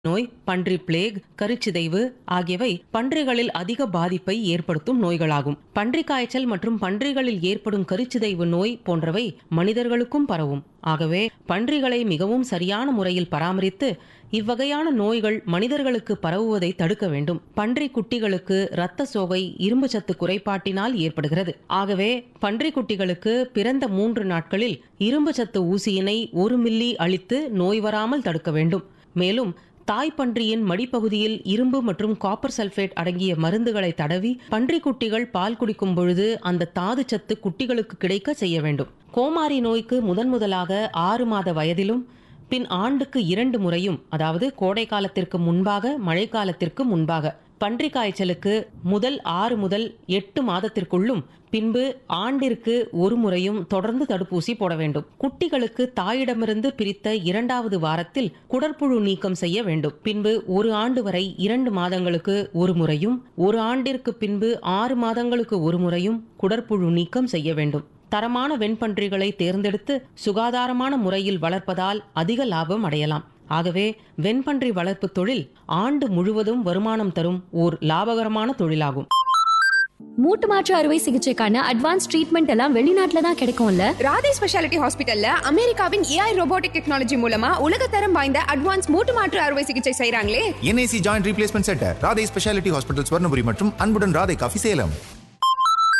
நோய் பன்றி பிளேக் கருச்சிதைவு ஆகியவை பன்றிகளில் அதிக பாதிப்பை ஏற்படுத்தும் நோய்களாகும் பன்றி காய்ச்சல் மற்றும் பன்றிகளில் ஏற்படும் கருச்சிதைவு நோய் போன்றவை மனிதர்களுக்கும் பரவும் ஆகவே பன்றிகளை மிகவும் சரியான முறையில் பராமரித்து இவ்வகையான நோய்கள் மனிதர்களுக்கு பரவுவதை தடுக்க வேண்டும் பன்றி குட்டிகளுக்கு இரத்த சோகை இரும்பு சத்து குறைபாட்டினால் ஏற்படுகிறது ஆகவே பன்றி குட்டிகளுக்கு பிறந்த மூன்று நாட்களில் இரும்பு சத்து ஊசியினை ஒரு மில்லி அளித்து நோய் வராமல் தடுக்க வேண்டும் மேலும் தாய் பன்றியின் மடிப்பகுதியில் இரும்பு மற்றும் காப்பர் சல்பேட் அடங்கிய மருந்துகளை தடவி பன்றி குட்டிகள் பால் குடிக்கும் பொழுது அந்த தாது சத்து குட்டிகளுக்கு கிடைக்க செய்ய வேண்டும் கோமாரி நோய்க்கு முதன் முதலாக ஆறு மாத வயதிலும் பின் ஆண்டுக்கு இரண்டு முறையும் அதாவது கோடை காலத்திற்கு முன்பாக மழைக்காலத்திற்கு முன்பாக பன்றி காய்ச்சலுக்கு முதல் ஆறு முதல் எட்டு மாதத்திற்குள்ளும் பின்பு ஆண்டிற்கு ஒரு முறையும் தொடர்ந்து தடுப்பூசி போட வேண்டும் குட்டிகளுக்கு தாயிடமிருந்து பிரித்த இரண்டாவது வாரத்தில் குடற்புழு நீக்கம் செய்ய வேண்டும் பின்பு ஒரு ஆண்டு வரை இரண்டு மாதங்களுக்கு ஒரு முறையும் ஒரு ஆண்டிற்கு பின்பு ஆறு மாதங்களுக்கு ஒரு முறையும் குடற்புழு நீக்கம் செய்ய வேண்டும் தரமான வெண்பன்றிகளை தேர்ந்தெடுத்து சுகாதாரமான முறையில் வளர்ப்பதால் அதிக லாபம் அடையலாம் ஆகவே வெண்பன்றி வளர்ப்பு தொழில் ஆண்டு முழுவதும் வருமானம் தரும் ஓர் லாபகரமான தொழிலாகும் மூட்டு மாற்று அறுவை சிகிச்சைக்கான அட்வான்ஸ் ட்ரீட்மெண்ட் எல்லாம் வெளிநாட்டுல தான் கிடைக்கும்ல ராதே ஸ்பெஷாலிட்டி ஹாஸ்பிட்டல்ல அமெரிக்காவின் ஏஐ ரோபோட்டிக் டெக்னாலஜி மூலமா உலகத்தரம் வாய்ந்த அட்வான்ஸ் மூட்டு மாற்று அறுவை சிகிச்சை செய்றாங்களே NIC joint replacement centre Radhai speciality hospital Swarnapuri மற்றும் அன்புடன் ராதை காஃபி சேலம்